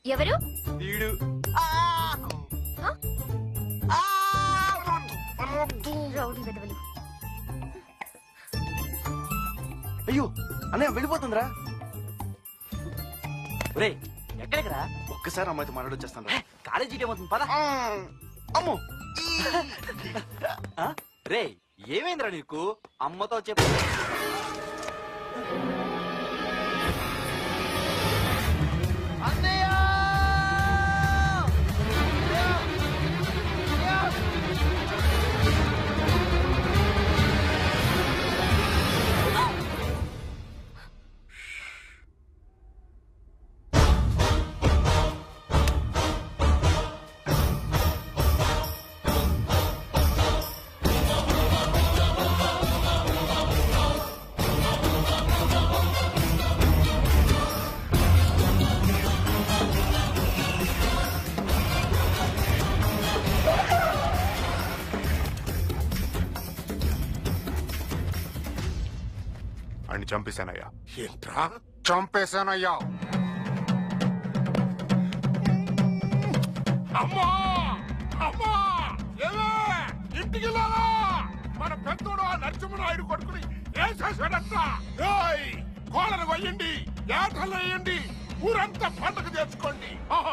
ఎవరు వీడు రౌడీ వెదవలు అయ్యో అన్నయ్య వెళ్ళిపోతుందిరా రే ఎక్కడికి రా ఒక్కసారి అమ్మాయితో మాట్లాడొచ్చేస్తాను రా కాలేజీకి ఏమవుతుంది పద అమ్మో ఆ? రే ఏమైందిరా నీకు అమ్మతో చెప్పు అని చంపేశానయ్యా ఏంట్రా చంపేశానయ్యా అమ్మా అమ్మా ఏమే ఇంటికి వెళ్ళాలా మన పెద్దోడు ఆ నరసింహనాయుడు కొడుకుని ఏం చేశాడట ఏయ్ కోళ్ళను వేయండి ఏటలు వేయండి ఊరంతా పండగ చేసుకోండి ఆహా.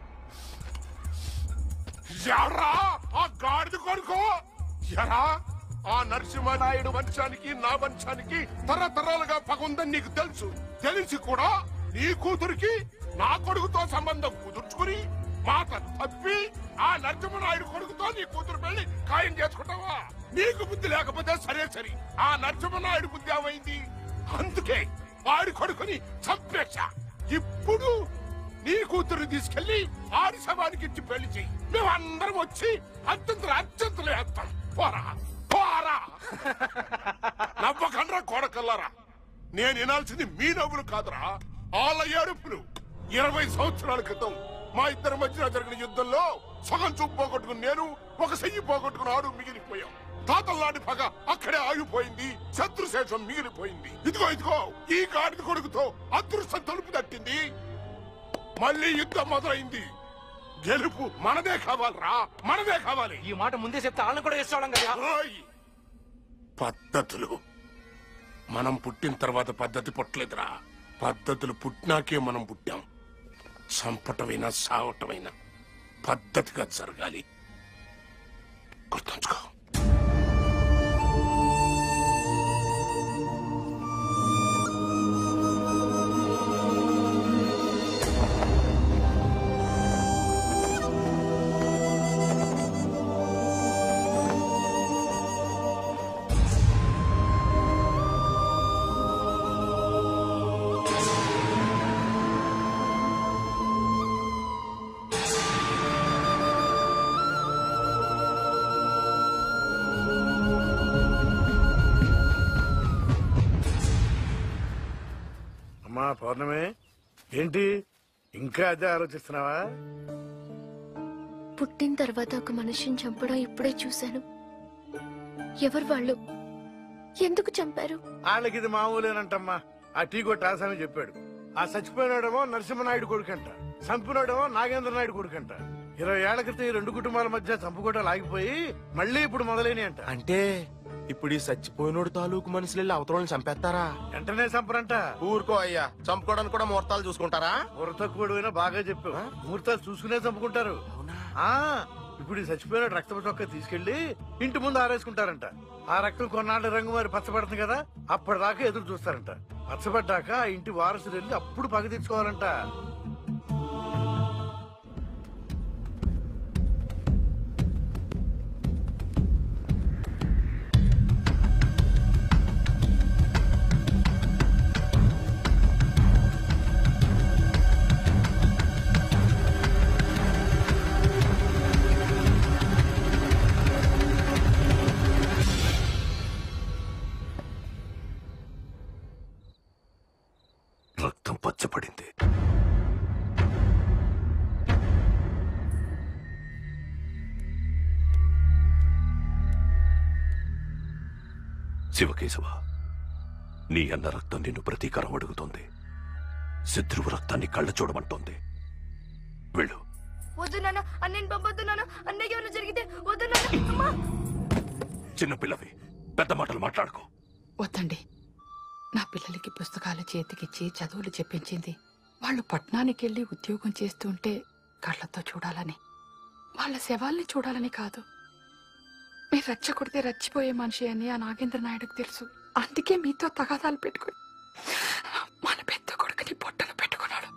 ఎరా ఆ గాడిద కొడుకు ఎరా ఆ నరసింహనాయుడు వంశానికి నా వంశానికి తరతరాలుగా పగ ఉందని నీకు తెలుసు తెలిసి కూడా నీ కూతురికి నా కొడుకుతో సంబంధం కుదుర్చుకుని మాట తప్పి ఆ నరసింహనాయుడు కొడుకుతో నీ కూతురు పెళ్లి ఖాయం చేసుకుంటావా నీకు బుద్ధి లేకపోతే సరే సరే ఆ నరసింహనాయుడు బుద్ధి ఏమైంది అందుకే వాడి కొడుకుని చంపేశా ఇప్పుడు నీ కూతురు తీసుకెళ్లి ఆడి శవానికి ఇచ్చి పెళ్లి చెయ్యి మేమందరం వచ్చి అత్యంతలు అత్యంతలు వేస్తాం పోరా పోరా నవ్వకండ్రా కోడకల్లారా నేను వినాల్సింది మీ నవ్వులు కాదురా వాళ్ళ ఏడుపులు ఇరవై సంవత్సరాల క్రితం మా ఇద్దరి మధ్యన జరిగిన యుద్ధంలో సగం చూపు పోగొట్టుకుని నేను ఒక చెయ్యి పోగొట్టుకుని ఆడు మిగిలిపోయాం తాతల్లాంటి పగ అక్కడే ఆగిపోయింది శత్రుశేషం మిగిలిపోయింది ఇదిగో ఇదిగో ఈ గాడిద కొడుకుతో అదృష్టం తలుపు తట్టింది మళ్ళీ యుద్ధం మొదలైంది గెలుపు మనదే కావాలరా మనదే కావాలి ఈ మాట ముందే చెప్తే వాళ్ళని కూడా వేసుకోవడం కదా ఓయ్! పద్ధతులు మనం పుట్టిన తర్వాత పద్ధతి పుట్టలేదురా పద్ధతులు పుట్టినాకే మనం పుట్టాం చంపటమైనా సావటమైనా పద్ధతిగా జరగాలి గుర్తుంచుకో అమ్మా పౌర్ణమి ఏంటి ఇంకా అదే ఆలోచిస్తున్నావా పుట్టిన తర్వాత ఒక మనిషిని చంపడం ఇప్పుడే చూశాను ఎవరు వాళ్ళు ఎందుకు చంపారు వాళ్ళకి ఇది మామూలేనంటమ్మా ఆ టీ కొట్టి ఆసామి చెప్పాడు ఆ చచ్చిపోయినాడేమో నరసింహనాయుడు కొడుకంట చంపినాడేమో నాగేంద్ర నాయుడు కొడుకంట ఇరవై ఏళ్ల క్రితం ఈ రెండు కుటుంబాల మధ్య చంపుకోవడం ఆగిపోయి మళ్ళీ ఇప్పుడు మొదలైన అంట అంటే ఇప్పుడు ఈ చచ్చిపోయినోడు తాలూకు మనుషులు వెళ్ళి అవతలని చంపేస్తారా వెంటనే చంపరంట ఊరుకో అయ్యా చంపుకోవడానికి కూడా ముహూర్తాలు చూసుకుంటారా బుర్ర తక్కువ బాగా చెప్పావు ముహూర్తాలు చూసుకునే చంపుకుంటారు ఆ ఇప్పుడు ఈ చచ్చిపోయిన రక్తపు చొక్క తీసుకెళ్లి ఇంటి ముందు ఆరేసుకుంటారంట ఆ రక్తం కొన్నాళ్ళ రంగు మరి పచ్చబడుతుంది కదా అప్పటిదాకా ఎదురు చూస్తారంట పచ్చబడ్డాక ఆ ఇంటి వారసులు వెళ్ళి అప్పుడు పగ తీర్చుకోవాలంట రక్తం పచ్చబడింది శివకేశవ నీ అన్న రక్తం నిన్ను ప్రతీకారం అడుగుతోంది శత్రువు రక్తాన్ని కళ్ళ చూడమంటోంది అన్నయ్యని పంపొద్దు నాన్న అన్నయ్యకి ఏమైనా జరిగితే వద్దు నాన్న అమ్మా చిన్నపిల్లవి పెద్ద మాటలు మాట్లాడుకో వద్దండి నా పిల్లలకి పుస్తకాలు చేతికిచ్చి చదువులు చెప్పించింది వాళ్ళు పట్నానికి వెళ్ళి ఉద్యోగం చేస్తుంటే కళ్ళతో చూడాలని వాళ్ళ శవాల్ని చూడాలని కాదు మీరు రచ్చ కొడితే రచ్చిపోయే మనిషి అని ఆ నాగేంద్ర నాయుడుకు తెలుసు అందుకే మీతో తగాదాలు పెట్టుకుని మన పెద్ద కొడుకుని పొట్టను పెట్టుకున్నాడు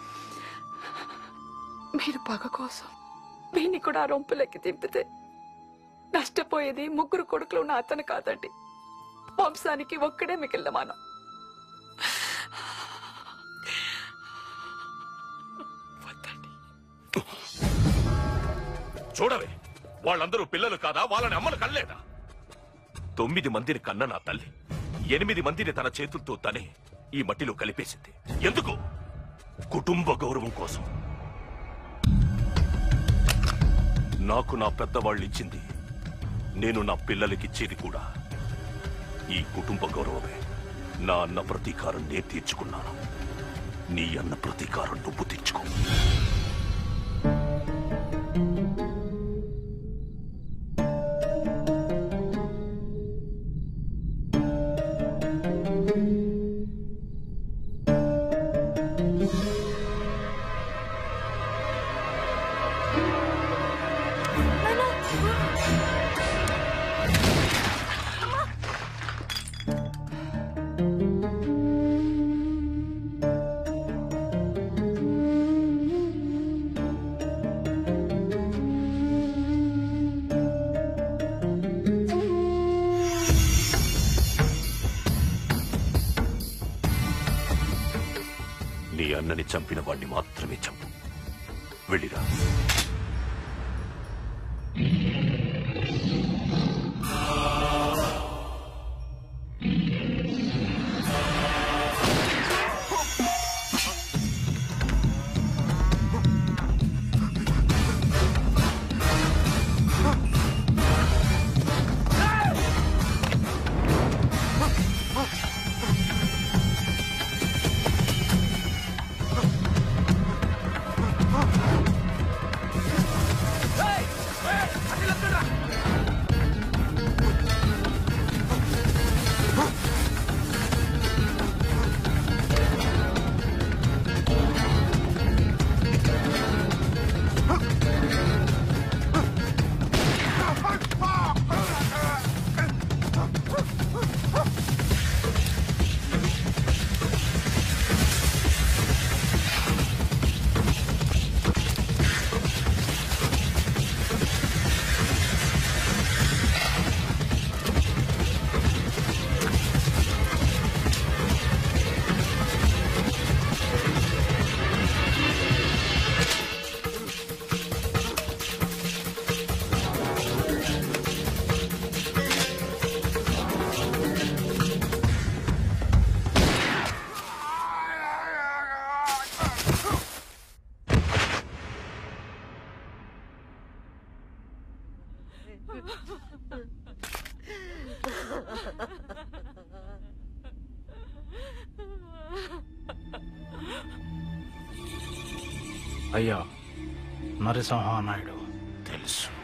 మీరు పగ కోసం వీణ్ణి కూడా ఆ రొంపులెక్కి దింపితే నష్టపోయేది ముగ్గురు కొడుకులు ఉన్న అతను కాదండి వంశానికి ఒక్కడే మిగిలిన మనం వద్దండి చూడవే వాళ్ళందరూ పిల్లలు కాదా వాళ్ళని అమ్మను కనలేదా తొమ్మిది మందిని కన్న నా తల్లి ఎనిమిది మందిని తన చేతులతో తనే ఈ మట్టిలో కలిపేసింది ఎందుకు కుటుంబ గౌరవం కోసం నాకు నా పెద్దవాళ్ళు ఇచ్చింది నేను నా పిల్లలకిచ్చేది కూడా ఈ కుటుంబ గౌరవమే నా అన్న ప్రతీకారం నేను తీర్చుకున్నాను నీ అన్న ప్రతీకారం నువ్వు తీర్చుకో నీ అన్నని చంపిన వాణ్ణి మాత్రమే చంపు వెళ్ళిరా అయ్యా నరసింహ నాయుడు తెలుసు